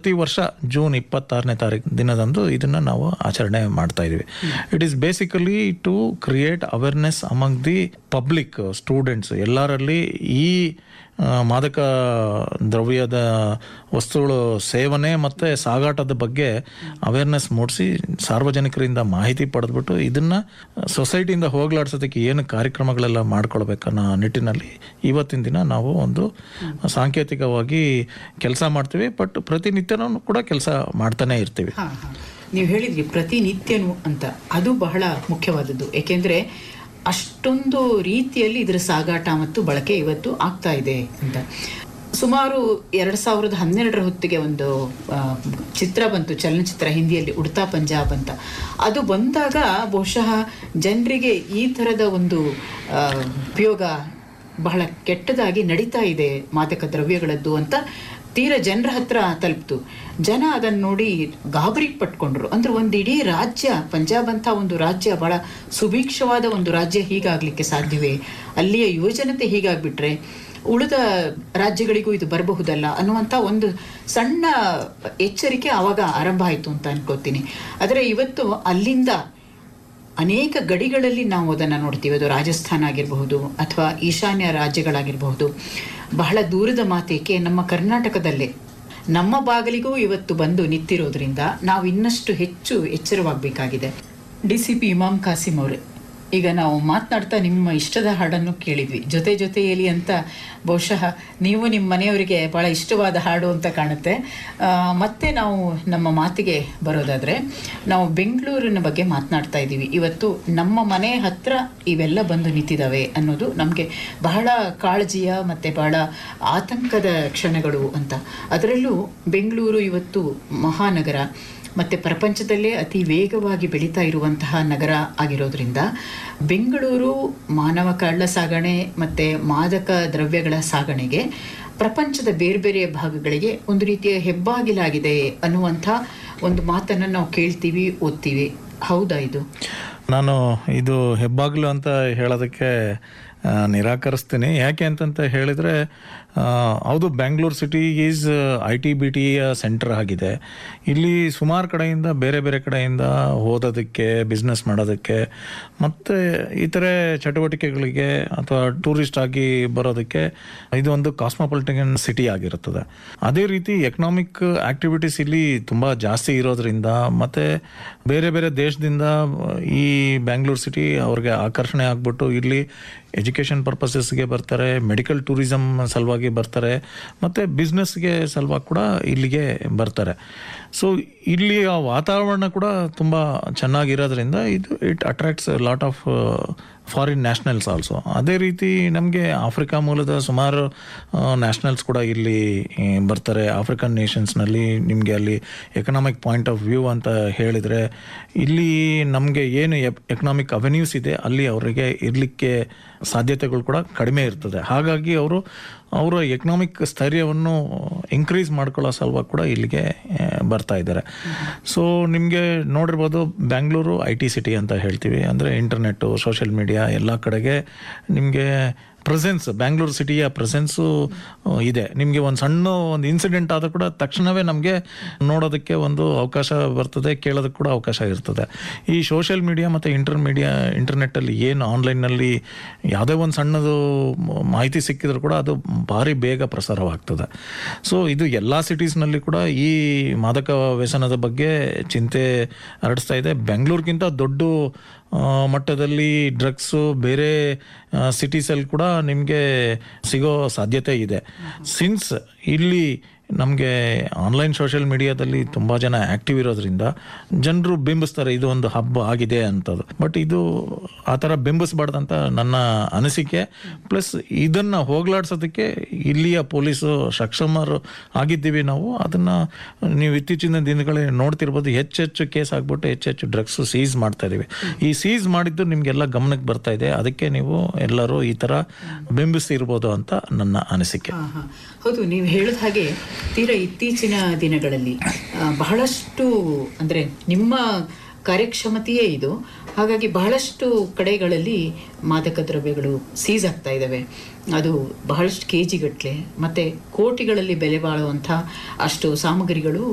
ಪ್ರತಿ ವರ್ಷ ಜೂನ್ ಇಪ್ಪತ್ತಾರನೇ ತಾರೀಕು ದಿನದಂದು ಇದನ್ನ ನಾವು ಆಚರಣೆ ಮಾಡ್ತಾ ಇದೀವಿ it is basically to create awareness among the public students ಎಲ್ಲರಲ್ಲಿ ಈ ಆ, ಮಾದಕ ದ್ರವ್ಯದ ವಸ್ತುಗಳು ಸೇವನೆ ಮತ್ತು ಸಾಗಾಟದ ಬಗ್ಗೆ ಅವೇರ್ನೆಸ್ ಮೂಡಿಸಿ ಸಾರ್ವಜನಿಕರಿಂದ ಮಾಹಿತಿ ಪಡೆದ್ಬಿಟ್ಟು ಇದನ್ನ ಸೊಸೈಟಿಯಿಂದ ಹೋಗ್ಲಾಡ್ಸೋದಕ್ಕೆ ಏನು ಕಾರ್ಯಕ್ರಮಗಳೆಲ್ಲ ಮಾಡ್ಕೊಳ್ಬೇಕನ್ನೋ ನಿಟ್ಟಿನಲ್ಲಿ ಇವತ್ತಿನ ದಿನ ನಾವು ಒಂದು ಸಾಂಕೇತಿಕವಾಗಿ ಕೆಲಸ ಮಾಡ್ತೀವಿ ಬಟ್ ಪ್ರತಿನಿತ್ಯನೂ ಕೂಡ ಕೆಲಸ ಮಾಡ್ತಾನೆ ಇರ್ತೀವಿ ಹಾ ಹಾ ನೀವು ಹೇಳಿದ್ರಿ ಪ್ರತಿನಿತ್ಯನು ಅಂತ ಅದು ಬಹಳ ಮುಖ್ಯವಾದದ್ದು ಏಕೆಂದ್ರೆ ಅಷ್ಟೊಂದು ರೀತಿಯಲ್ಲಿ ಇದರ ಸಾಗಾಟ ಮತ್ತು ಬಳಕೆ ಇವತ್ತು ಆಗ್ತಾ ಇದೆ ಅಂತ ಸುಮಾರು ಎರಡು ಸಾವಿರದ ಹನ್ನೆರಡರ ಹೊತ್ತಿಗೆ ಒಂದು ಆ, ಚಿತ್ರ ಬಂತು ಚಲನಚಿತ್ರ ಹಿಂದಿಯಲ್ಲಿ ಉಡ್ತಾ ಪಂಜಾಬ್ ಅಂತ ಅದು ಬಂದಾಗ ಬಹುಶಃ ಜನರಿಗೆ ಈ ಥರದ ಒಂದು ಆ, ಉಪಯೋಗ ಬಹಳ ಕೆಟ್ಟದಾಗಿ ನಡೀತಾ ಇದೆ ಮಾದಕ ದ್ರವ್ಯಗಳದ್ದು ಅಂತ ತೀರ ಜನರ ಹತ್ರ ತಲುಪ್ತು ಜನ ಅದನ್ನು ನೋಡಿ ಗಾಬರಿ ಪಟ್ಕೊಂಡ್ರು ಅಂದ್ರೆ ಒಂದು ಇಡೀ ರಾಜ್ಯ ಪಂಜಾಬ್ ಅಂತ ಒಂದು ರಾಜ್ಯ ಬಹಳ ಸುಭೀಕ್ಷವಾದ ಒಂದು ರಾಜ್ಯ ಹೀಗಾಗ್ಲಿಕ್ಕೆ ಸಾಧ್ಯವೇ ಅಲ್ಲಿಯ ಯುವಜನತೆ ಹೀಗಾಗ್ಬಿಟ್ರೆ ಉಳಿದ ರಾಜ್ಯಗಳಿಗೂ ಇದು ಬರಬಹುದಲ್ಲ ಅನ್ನುವಂಥ ಒಂದು ಸಣ್ಣ ಎಚ್ಚರಿಕೆ ಆವಾಗ ಆರಂಭ ಆಯಿತು ಅಂತ ಅನ್ಕೋತೀನಿ ಆದರೆ ಇವತ್ತು ಅಲ್ಲಿಂದ ಅನೇಕ ಗಡಿಗಳಲ್ಲಿ ನಾವು ಅದನ್ನು ನೋಡ್ತೀವಿ ಅದು ರಾಜಸ್ಥಾನ ಆಗಿರಬಹುದು ಅಥವಾ ಈಶಾನ್ಯ ರಾಜ್ಯಗಳಾಗಿರಬಹುದು ಬಹಳ ದೂರದ ಮಾತೇಕೆ ನಮ್ಮ ಕರ್ನಾಟಕದಲ್ಲೇ ನಮ್ಮ ಬಾಗಿಲಿಗೂ ಇವತ್ತು ಬಂದು ನಿಂತಿರೋದ್ರಿಂದ ನಾವು ಇನ್ನಷ್ಟು ಹೆಚ್ಚು ಎಚ್ಚರವಾಗಬೇಕಾಗಿದೆ D C P Imam Kasim ಅವರೇ ಈಗ ನಾವು ಮಾತನಾಡ್ತಾ ನಿಮ್ಮ ಇಷ್ಟದ ಹಾಡನ್ನು ಕೇಳಿದ್ವಿ ಜೊತೆ ಜೊತೆಯಲ್ಲಿ ಅಂತ ಬಹುಶಃ ನೀವು ನಿಮ್ಮ ಮನೆಯವರಿಗೆ ಭಾಳ ಇಷ್ಟವಾದ ಹಾಡು ಅಂತ ಕಾಣುತ್ತೆ ಆ, ಮತ್ತೆ ನಾವು ನಮ್ಮ ಮಾತಿಗೆ ಬರೋದಾದರೆ ನಾವು ಬೆಂಗಳೂರಿನ ಬಗ್ಗೆ ಮಾತನಾಡ್ತಾ ಇದ್ದೀವಿ ಇವತ್ತು ನಮ್ಮ ಮನೆ ಹತ್ರ ಇವೆಲ್ಲ ಬಂದು ನಿಂತಿದ್ದಾವೆ ಅನ್ನೋದು ನಮಗೆ ಬಹಳ ಕಾಳಜಿಯ ಮತ್ತು ಬಹಳ ಆತಂಕದ ಕ್ಷಣಗಳು ಅಂತ ಅದರಲ್ಲೂ ಬೆಂಗಳೂರು ಇವತ್ತು ಮಹಾನಗರ ಮತ್ತು ಪ್ರಪಂಚದಲ್ಲೇ ಅತಿ ವೇಗವಾಗಿ ಬೆಳೀತಾ ಇರುವಂತಹ ನಗರ ಆಗಿರೋದ್ರಿಂದ ಬೆಂಗಳೂರು ಮಾನವ ಕಳ್ಳ ಸಾಗಣೆ ಮತ್ತು ಮಾದಕ ದ್ರವ್ಯಗಳ ಸಾಗಣೆಗೆ ಪ್ರಪಂಚದ ಬೇರೆ ಬೇರೆ ಭಾಗಗಳಿಗೆ ಒಂದು ರೀತಿಯ ಹೆಬ್ಬಾಗಿಲಾಗಿದೆ ಅನ್ನುವಂಥ ಒಂದು ಮಾತನ್ನು ನಾವು ಕೇಳ್ತೀವಿ ಓದ್ತೀವಿ ಹೌದಾ ಇದು ನಾನು ಇದು ಹೆಬ್ಬಾಗ್ಲು ಅಂತ ಹೇಳೋದಕ್ಕೆ ಆ, ನಿರಾಕರಿಸ್ತೀನಿ ಯಾಕೆ ಅಂತಂತ ಹೇಳಿದರೆ ಹೌದು Bangalore city is I T B ಟಿಯ ಸೆಂಟರ್ ಆಗಿದೆ ಇಲ್ಲಿ ಸುಮಾರು ಕಡೆಯಿಂದ ಬೇರೆ ಬೇರೆ ಕಡೆಯಿಂದ ಓದೋದಕ್ಕೆ ಬಿಸ್ನೆಸ್ ಮಾಡೋದಕ್ಕೆ ಮತ್ತು ಇತರೆ ಚಟುವಟಿಕೆಗಳಿಗೆ ಅಥವಾ ಟೂರಿಸ್ಟ್ ಆಗಿ ಬರೋದಕ್ಕೆ ಇದು ಒಂದು ಕಾಸ್ಮೋಪಾಲಿಟನ್ ಸಿಟಿ ಆಗಿರುತ್ತದೆ ಅದೇ ರೀತಿ ಎಕನಾಮಿಕ್ ಆಕ್ಟಿವಿಟೀಸ್ ಇಲ್ಲಿ ತುಂಬ ಜಾಸ್ತಿ ಇರೋದ್ರಿಂದ ಮತ್ತು ಬೇರೆ ಬೇರೆ ದೇಶದಿಂದ ಈ ಬ್ಯಾಂಗ್ಳೂರ್ ಸಿಟಿ ಅವ್ರಿಗೆ ಆಕರ್ಷಣೆ ಆಗ್ಬಿಟ್ಟು ಇಲ್ಲಿ ಎಜುಕೇಷನ್ ಪರ್ಪಸಸ್ಗೆ ಬರ್ತಾರೆ ಮೆಡಿಕಲ್ ಟೂರಿಸಮ್ ಸಲುವಾಗಿ ಬರ್ತಾರೆ ಮತ್ತು ಬಿಸ್ನೆಸ್ಗೆ ಸಲುವಾಗಿ ಕೂಡ ಇಲ್ಲಿಗೆ ಬರ್ತಾರೆ ಸೊ ಇಲ್ಲಿಯ ವಾತಾವರಣ ಕೂಡ ತುಂಬ ಚೆನ್ನಾಗಿರೋದ್ರಿಂದ ಇದು it attracts lot of foreign nationals also ಅದೇ ರೀತಿ ನಮಗೆ ಆಫ್ರಿಕಾ ಮೂಲದ ಸುಮಾರು ನ್ಯಾಷನಲ್ಸ್ ಕೂಡ ಇಲ್ಲಿ ಆ, ಬರ್ತಾರೆ ಆಫ್ರಿಕನ್ ನೇಷನ್ಸ್ನಲ್ಲಿ ನಿಮಗೆ ಅಲ್ಲಿ ಎಕನಾಮಿಕ್ ಪಾಯಿಂಟ್ ಆಫ್ ವ್ಯೂ ಅಂತ ಹೇಳಿದರೆ ಇಲ್ಲಿ ನಮಗೆ ಏನು ಎಕನಾಮಿಕ್ ಅವೆನ್ಯೂಸ್ ಇದೆ ಅಲ್ಲಿ ಅವರಿಗೆ ಇರಲಿಕ್ಕೆ ಸಾಧ್ಯತೆಗಳು ಕೂಡ ಕಡಿಮೆ ಇರ್ತದೆ ಹಾಗಾಗಿ ಅವರು ಅವರ ಎಕನಾಮಿಕ್ ಸ್ಥೈರ್ಯವನ್ನು ಇನ್ಕ್ರೀಸ್ ಮಾಡ್ಕೊಳ್ಳೋ ಸಲುವಾಗಿ ಕೂಡ ಇಲ್ಲಿಗೆ ಆ, ಬರ್ತಾ ಇದ್ದಾರೆ ಸೊ ನಿಮಗೆ ನೋಡಿರ್ಬೋದು ಬ್ಯಾಂಗ್ಳೂರು ಐ ಟಿ ಸಿಟಿ ಅಂತ ಹೇಳ್ತೀವಿ ಅಂದರೆ ಇಂಟರ್ನೆಟ್ಟು ಸೋಷಿಯಲ್ ಮೀಡಿಯಾ ಎಲ್ಲ ಕಡೆಗೆ ನಿಮಗೆ ಪ್ರೆಸೆನ್ಸ್ ಬ್ಯಾಂಗ್ಳೂರು ಸಿಟಿಯ ಪ್ರೆಸೆನ್ಸು ಇದೆ ನಿಮಗೆ ಒಂದು ಸಣ್ಣ ಒಂದು ಇನ್ಸಿಡೆಂಟ್ ಆದರೂ ಕೂಡ ತಕ್ಷಣವೇ ನಮಗೆ ನೋಡೋದಕ್ಕೆ ಒಂದು ಅವಕಾಶ ಬರ್ತದೆ ಕೇಳೋದಕ್ಕೆ ಕೂಡ ಅವಕಾಶ ಇರ್ತದೆ ಈ ಸೋಷಿಯಲ್ ಮೀಡಿಯಾ ಮತ್ತು ಇಂಟರ್ ಮೀಡಿಯಾ ಇಂಟರ್ನೆಟ್ಟಲ್ಲಿ ಏನು ಆನ್ಲೈನ್ನಲ್ಲಿ ಯಾವುದೇ ಒಂದು ಸಣ್ಣದು ಮ- ಮಾಹಿತಿ ಸಿಕ್ಕಿದ್ರು ಕೂಡ ಅದು ಭಾರಿ ಬೇಗ ಪ್ರಸಾರವಾಗ್ತದೆ ಸೊ ಇದು ಎಲ್ಲ ಸಿಟೀಸ್ನಲ್ಲಿ ಕೂಡ ಈ ಮಾದಕ ವ್ಯಸನದ ಬಗ್ಗೆ ಚಿಂತೆ ಹರಡಿಸ್ತಾ ಇದೆ ಬೆಂಗಳೂರಿಗಿಂತ ದೊಡ್ಡ ಆ, ಮಟ್ಟದಲ್ಲಿ ಡ್ರಗ್ಸು ಬೇರೆ ಸಿಟೀಸಲ್ಲಿ ಕೂಡ ನಿಮಗೆ ಸಿಗೋ ಸಾಧ್ಯತೆ ಇದೆ ಸಿನ್ಸ್ ಇಲ್ಲಿ ನಮಗೆ ಆನ್ಲೈನ್ ಸೋಷಿಯಲ್ ಮೀಡಿಯಾದಲ್ಲಿ ತುಂಬ ಜನ ಆ್ಯಕ್ಟಿವ್ ಇರೋದ್ರಿಂದ ಜನರು ಬಿಂಬಿಸ್ತಾರೆ ಇದು ಒಂದು ಹಬ್ಬ ಆಗಿದೆ ಅಂತದ್ದು ಬಟ್ ಇದು ಆ ಥರ ಬಿಂಬಿಸ್ಬಾರ್ದಂತ ನನ್ನ ಅನಿಸಿಕೆ ಪ್ಲಸ್ ಇದನ್ನು ಹೋಗ್ಲಾಡ್ಸೋದಕ್ಕೆ ಇಲ್ಲಿಯ ಪೊಲೀಸು ಸಕ್ಷಮರು ಆಗಿದ್ದೀವಿ ನಾವು ಅದನ್ನು ನೀವು ಇತ್ತೀಚಿನ ದಿನಗಳೇ ನೋಡ್ತಿರ್ಬೋದು ಹೆಚ್ಚೆಚ್ಚು ಕೇಸ್ ಆಗ್ಬಿಟ್ಟು ಹೆಚ್ಚೆಚ್ಚು ಡ್ರಗ್ಸ್ ಸೀಸ್ ಮಾಡ್ತಾ ಇದೀವಿ ಈ ಸೀಸ್ ಮಾಡಿದ್ದು ನಿಮಗೆಲ್ಲ ಗಮನಕ್ಕೆ ಬರ್ತಾ ಇದೆ ಅದಕ್ಕೆ ನೀವು ಎಲ್ಲರೂ ಈ ಥರ ಬಿಂಬಿಸ್ತಿರ್ಬೋದು ಅಂತ ನನ್ನ ಅನಿಸಿಕೆ ಹಾ, ಹಾ. ಹೌದು ನೀವು ಹೇಳಿದ ಹಾಗೆ ತೀರಾ ಇತ್ತೀಚಿನ ದಿನಗಳಲ್ಲಿ ಆ, ಬಹಳಷ್ಟು ಅಂದರೆ ನಿಮ್ಮ ಕಾರ್ಯಕ್ಷಮತೆಯೇ ಇದು ಹಾಗಾಗಿ ಬಹಳಷ್ಟು ಕಡೆಗಳಲ್ಲಿ ಮಾದಕ ದ್ರವ್ಯಗಳು ಸೀಸ್ ಆಗ್ತಾ ಇದ್ದಾವೆ ಅದು ಬಹಳಷ್ಟು ಕೆ ಜಿಗಟ್ಟಲೆ ಮತ್ತು ಕೋಟಿಗಳಲ್ಲಿ ಬೆಲೆ ಬಾಳುವಂಥ ಅಷ್ಟು ಸಾಮಗ್ರಿಗಳು